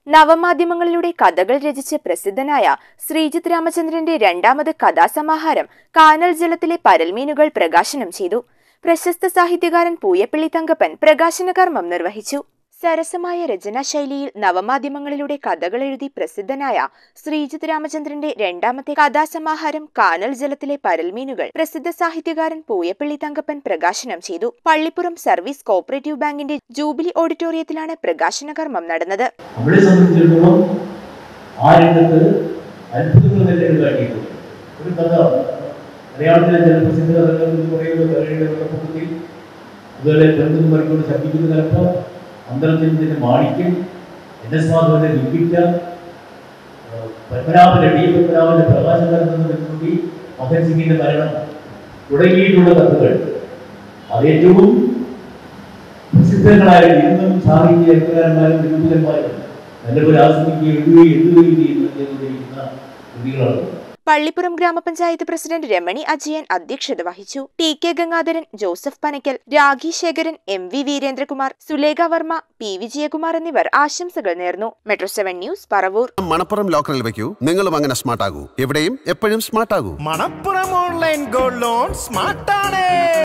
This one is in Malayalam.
നവമാധ്യമങ്ങളിലൂടെ കഥകൾ രചിച്ച് പ്രസിദ്ധനായ ശ്രീജിത്ത് രാമചന്ദ്രന്റെ രണ്ടാമത് കഥാസമാഹാരം കാനൽ ജലത്തിലെ പരൽമീനുകൾ പ്രകാശനം ചെയ്തു പ്രശസ്ത സാഹിത്യകാരൻ പൂയപ്പള്ളി തങ്കപ്പൻ പ്രകാശന കർമ്മം നിർവഹിച്ചു സരസമായ രചനാശൈലിയിൽ നവമാധ്യമങ്ങളിലൂടെ കഥകൾ എഴുതി പ്രസിദ്ധനായ ശ്രീജിത്ത് രാമചന്ദ്രന്റെ രണ്ടാമത്തെ കഥാസമാഹാരം കാനൽ ജലത്തിലെ പരൽമീനുകൾ പ്രസിദ്ധ സാഹിത്യകാരൻ പൂയപ്പള്ളി തങ്കപ്പൻ പ്രകാശനം ചെയ്തു പള്ളിപ്പുറം സർവീസ് കോപ്പറേറ്റീവ് ബാങ്കിന്റെ ജൂബിലി ഓഡിറ്റോറിയത്തിലാണ് പ്രകാശന കർമ്മം നടന്നത് നമ്മളെ സംബന്ധിച്ചിടത്തോളം ആ രംഗത്ത് അത്ഭുതങ്ങൾ തന്നെ ഉണ്ടാക്കിയിട്ടുണ്ട് ഒരു കഥ മലയാളത്തിലെ ജനപ്രസിദ്ധ കഥകൾ എന്ന് പറയുന്നത് കരയുടെ വെള്ളപ്പൊക്കത്തിൽ അതുപോലെ പെരുന്നും മറിക്കൊണ്ട് ശബ്ദിക്കുന്ന കലപ്പ അന്തരത്തിന്റെ മാണിക്യം എൻ എസ് മാധവന്റെ ലിംഗിറ്റ പത്മനാഭന്റെ ഡി പത്മനാഭന്റെ പ്രകാശകരണം കൂടി മകൻ സിംഗിന്റെ മരണം തുടങ്ങിയിട്ടുള്ള കഥകൾ അതേറ്റവും പ്രസിദ്ധങ്ങളായ ഇന്നും സാഹിത്യ എഴുത്തുകാരന്മാരും നിരൂപകന്മാരും നല്ലപോലെ ആസ്വദിക്കുകയും എഴുതുകയും എഴുതുകയും ചെയ്യുന്ന ചെയ്തുകൊണ്ടിരിക്കുന്ന കൃതികളാണ് പള്ളിപ്പുറം ഗ്രാമപഞ്ചായത്ത് പ്രസിഡന്റ് രമണി അജയൻ അധ്യക്ഷത വഹിച്ചു T K Gangadharan Joseph Panakkal Rakhi Sekharan M V Veerendrakumar Sulekha Varma P Vijayakumar എന്നിവർ ആശംസകൾ നേർന്നു metro seven news Paravur Manappuram ലോക്കറിൽ വെക്കൂ നിങ്ങളും അങ്ങനെ സ്മാർട്ട് ആകൂ എവിടെയും എപ്പോഴും സ്മാർട്ട് ആകൂ മണപ്പുറം ഓൺലൈൻ ഗോൾഡ് ലോൺ സ്മാർട്ടാണ്